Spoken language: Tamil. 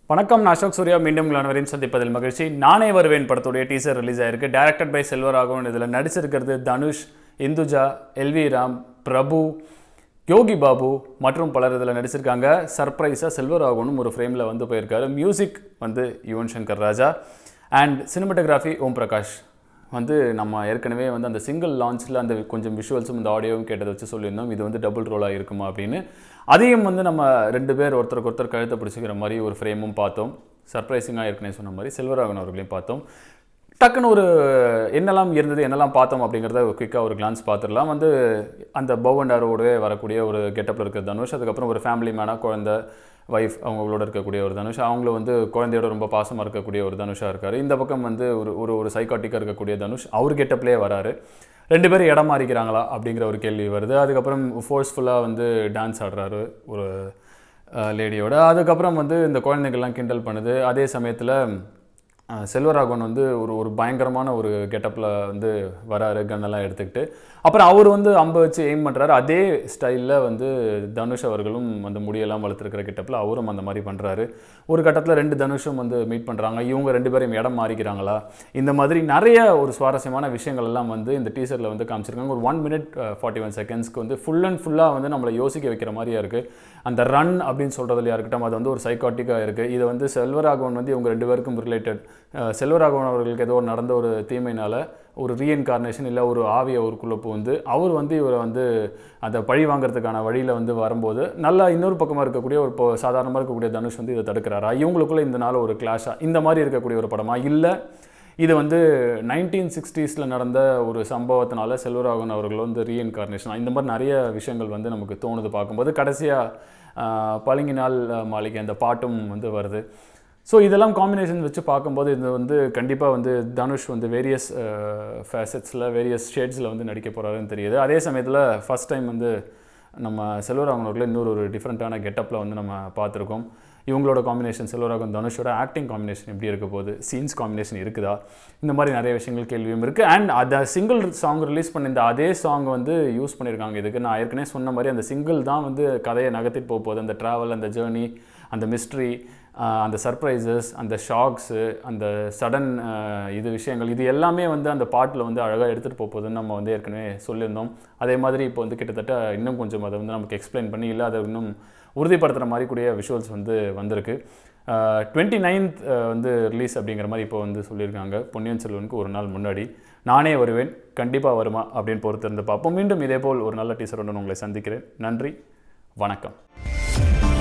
வணக்கம் நான் அசோக் சூர்யா மீண்டும் உங்கள் அனைவரையும் சந்திப்பதில் மகிழ்ச்சி நானே வருவேன் படத்துடைய டீசர் ரிலீஸ் ஆயிருக்கு டைரக்டட் பை செல்வராகவன் இதில் நடிச்சிருக்கிறது தனுஷ் இந்துஜா எல்வி ராம் பிரபு யோகி பாபு மற்றும் பலர் இதில் நடிச்சிருக்காங்க சர்ப்ரைஸாக செல்வராகவனும் ஒரு ஃப்ரேமில் வந்து போயிருக்காரு மியூசிக் வந்து யுவன் சங்கர் ராஜா அண்ட் சினிமாட்டோகிராஃபி ஓம் பிரகாஷ் வந்து நம்ம ஏற்கனவே வந்து அந்த சிங்கிள் லான்ச்சில் அந்த கொஞ்சம் விஷுவல்ஸும் இந்த ஆடியோவும் கேட்டதை வச்சு சொல்லியிருந்தோம் இது வந்து டபுள் ரோலாக இருக்குமா அப்படின்னு அதையும் வந்து நம்ம ரெண்டு பேர் ஒருத்தருக்கு ஒருத்தர் கழுத்தை பிடிச்சிக்கிற மாதிரி ஒரு ஃப்ரேமும் பார்த்தோம் சர்ப்ரைசிங்காக ஏற்கனவே சொன்ன மாதிரி செல்வராகவன் அவர்களையும் பார்த்தோம் டக்குன்னு ஒரு என்னெல்லாம் இருந்தது என்னெல்லாம் பார்த்தோம் அப்படிங்கிறத குயிக்காக ஒரு கிளான்ஸ் பார்த்துடலாம் வந்து அந்த பவுண்டாரோடவே வரக்கூடிய ஒரு கெட்டப்பில் இருக்கிற தனுஷ் அதுக்கப்புறம் ஒரு ஃபேமிலி மேனாக குழந்தை ஒய்ஃப் அவங்களோட இருக்கக்கூடிய ஒரு தனுஷ் அவங்கள வந்து குழந்தையோட ரொம்ப பாசமாக இருக்கக்கூடிய ஒரு தனுஷாக இருக்கார் இந்த பக்கம் வந்து ஒரு ஒரு ஒரு சைக்காட்டிக்காக இருக்கக்கூடிய தனுஷ் அவர் கெட்டப்லேயே வராரு ரெண்டு பேரும் இடம் மாறிக்கிறாங்களா அப்படிங்கிற ஒரு கேள்வி வருது அதுக்கப்புறம் ஃபோர்ஸ்ஃபுல்லாக வந்து டான்ஸ் ஆடுறாரு ஒரு லேடியோட அதுக்கப்புறம் வந்து இந்த குழந்தைங்கள்லாம் கிண்டல் பண்ணுது அதே சமயத்தில் அஹ், செல்வராகவன் வந்து ஒரு ஒரு பயங்கரமான ஒரு கெட்டப்பில் வந்து வராரு கன்னெல்லாம் எடுத்துக்கிட்டு அப்புறம் அவர் வந்து அம்பை வச்சு எய்ம் பண்ணுறாரு அதே ஸ்டைலில் வந்து தனுஷ் அவர்களும் அந்த முடியெல்லாம் வளர்த்துருக்கிற கெட்டப்பில் அவரும் அந்த மாதிரி பண்ணுறாரு ஒரு கட்டத்தில் ரெண்டு தனுஷும் வந்து மீட் பண்ணுறாங்க இவங்க ரெண்டு பேரும் இடம் மாறிக்கிறாங்களா இந்த மாதிரி நிறைய ஒரு சுவாரஸ்யமான விஷயங்கள் எல்லாம் வந்து இந்த டீசரில் வந்து காமிச்சிருக்காங்க ஒரு ஒன் மினிட் ஃபார்ட்டி ஒன் செகண்ட்ஸ்க்கு வந்து ஃபுல் அண்ட் ஃபுல்லாக வந்து நம்மளை யோசிக்க வைக்கிற மாதிரியா இருக்குது அந்த ரன் அப்படின்னு சொல்கிறதுலையா இருக்கட்டும் அது வந்து ஒரு சைக்காட்டிக்காக இருக்குது இது வந்து செல்வராகவன் வந்து இவங்க ரெண்டு பேருக்கும் ரிலேட்டட் செல்வராகவன் அவர்களுக்கு ஏதோ நடந்த ஒரு தீமையினால ஒரு ரீஎன்கார்னேஷன் இல்லை ஒரு ஆவி அவருக்குள்ளே புகுந்து அவர் வந்து இவரை வந்து அந்த பழி வாங்குறதுக்கான வழியில் வந்து வரும்போது நல்லா இன்னொரு பக்கமாக இருக்கக்கூடிய ஒரு இப்போ சாதாரணமாக இருக்கக்கூடிய தனுஷ் வந்து இதை தடுக்கிறாரா இவங்களுக்குள்ள இந்த நாள் ஒரு கிளாஷாக இந்த மாதிரி இருக்கக்கூடிய ஒரு படமா இல்லை இது வந்து நைன்டீன் சிக்ஸ்டீஸில் நடந்த ஒரு சம்பவத்தினால செல்வராகவன் அவர்கள் வந்து ரீஎன்கார்னேஷன் இந்த மாதிரி நிறைய விஷயங்கள் வந்து நமக்கு தோணுது பார்க்கும்போது கடைசியாக பளிங்கினால் மாளிகை அந்த பாட்டும் வந்து வருது ஸோ இதெல்லாம் காம்பினேஷன் வச்சு பார்க்கும்போது இது வந்து கண்டிப்பாக வந்து தனுஷ் வந்து வேரியஸ் ஃபேசட்ஸில் வேரியஸ் ஷேட்ஸில் வந்து நடிக்க போகிறாருன்னு தெரியுது அதே சமயத்தில் ஃபஸ்ட் டைம் வந்து நம்ம செல்வராகவன் அவர்களை இன்னொரு ஒரு டிஃப்ரெண்ட்டான கெட்டப்பில் வந்து நம்ம பார்த்துருக்கோம் இவங்களோட காம்பினேஷன் செல்வராகவன் தனுஷோட ஆக்டிங் காம்பினேஷன் எப்படி இருக்க போகுது சீன்ஸ் காம்பினேஷன் இருக்குதா இந்த மாதிரி நிறைய விஷயங்கள் கேள்வியும் இருக்குது அண்ட் அந்த சிங்கிள் சாங் ரிலீஸ் பண்ணியிருந்த அதே சாங் வந்து யூஸ் பண்ணியிருக்காங்க இதுக்கு நான் ஏற்கனவே சொன்ன மாதிரி அந்த சிங்கிள் தான் வந்து கதையை நகர்த்திட்டு போக போகுது அந்த ட்ராவல் அந்த ஜேர்னி அந்த மிஸ்ட்ரி அந்த சர்ப்ரைசஸ் அந்த ஷாக்ஸு அந்த சடன் இது விஷயங்கள் இது எல்லாமே வந்து அந்த பாட்டில் வந்து அழகாக எடுத்துகிட்டு போக போகுதுன்னு நம்ம வந்து ஏற்கனவே சொல்லியிருந்தோம் அதே மாதிரி இப்போ வந்து கிட்டத்தட்ட இன்னும் கொஞ்சம் அதை வந்து நமக்கு எக்ஸ்பிளைன் பண்ணி இல்லை அதை இன்னும் உறுதிப்படுத்துகிற மாதிரி கூடிய விஷுவல்ஸ் வந்து வந்திருக்கு டுவெண்ட்டி நைன்த் வந்து ரிலீஸ் அப்படிங்கிற மாதிரி இப்போ வந்து சொல்லியிருக்காங்க பொன்னியின் செல்வனுக்கு ஒரு நாள் முன்னாடி நானே வருவேன் கண்டிப்பாக வருமா அப்படின்னு பொறுத்திருந்து பார்ப்போம் மீண்டும் இதேபோல் ஒரு நல்ல டீசருடன் உங்களை சந்திக்கிறேன் நன்றி வணக்கம்